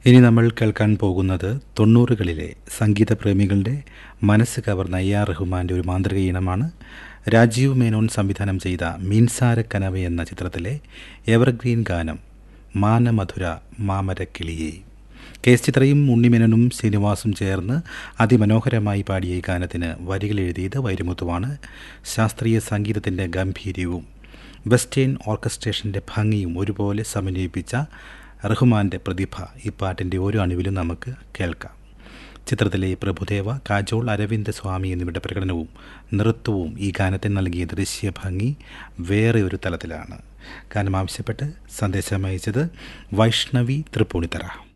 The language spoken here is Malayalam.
ഇനി നമ്മൾ കേൾക്കാൻ പോകുന്നത് തൊണ്ണൂറുകളിലെ സംഗീതപ്രേമികളുടെ മനസ്സ് കവർന്ന എ ആർ റഹ്മാൻ്റെ ഒരു മാന്ത്രിക ഈണമാണ് രാജീവ് മേനോൻ സംവിധാനം ചെയ്ത മീൻസാര കനവ എന്ന ചിത്രത്തിലെ എവർഗ്രീൻ ഗാനം മാനമധുര മാമരക്കിളിയെ കെ എസ് ചിത്രയും ഉണ്ണിമേനോനും ശ്രീനിവാസും ചേർന്ന് അതിമനോഹരമായി പാടിയ ഈ ഗാനത്തിന് വരികൾ എഴുതിയത് വൈരമുത്തുവാണ് ശാസ്ത്രീയ സംഗീതത്തിൻ്റെ ഗംഭീര്യവും വെസ്റ്റേൺ ഓർക്കസ്ട്രേഷൻ്റെ ഭംഗിയും ഒരുപോലെ സമന്വയിപ്പിച്ച റഹ്മാൻ്റെ പ്രതിഭ ഈ പാട്ടിൻ്റെ ഓരോ അണുവിലും നമുക്ക് കേൾക്കാം ചിത്രത്തിലെ പ്രഭുദേവ കാജോൾ അരവിന്ദ് സ്വാമി എന്നിവരുടെ പ്രകടനവും നൃത്തവും ഈ ഗാനത്തിന് നൽകിയ ദൃശ്യ ഭംഗി വേറെ ഒരു തലത്തിലാണ് ഗാനം ആവശ്യപ്പെട്ട് സന്ദേശം അയച്ചത് വൈഷ്ണവി തൃപ്പൂണിത്തറ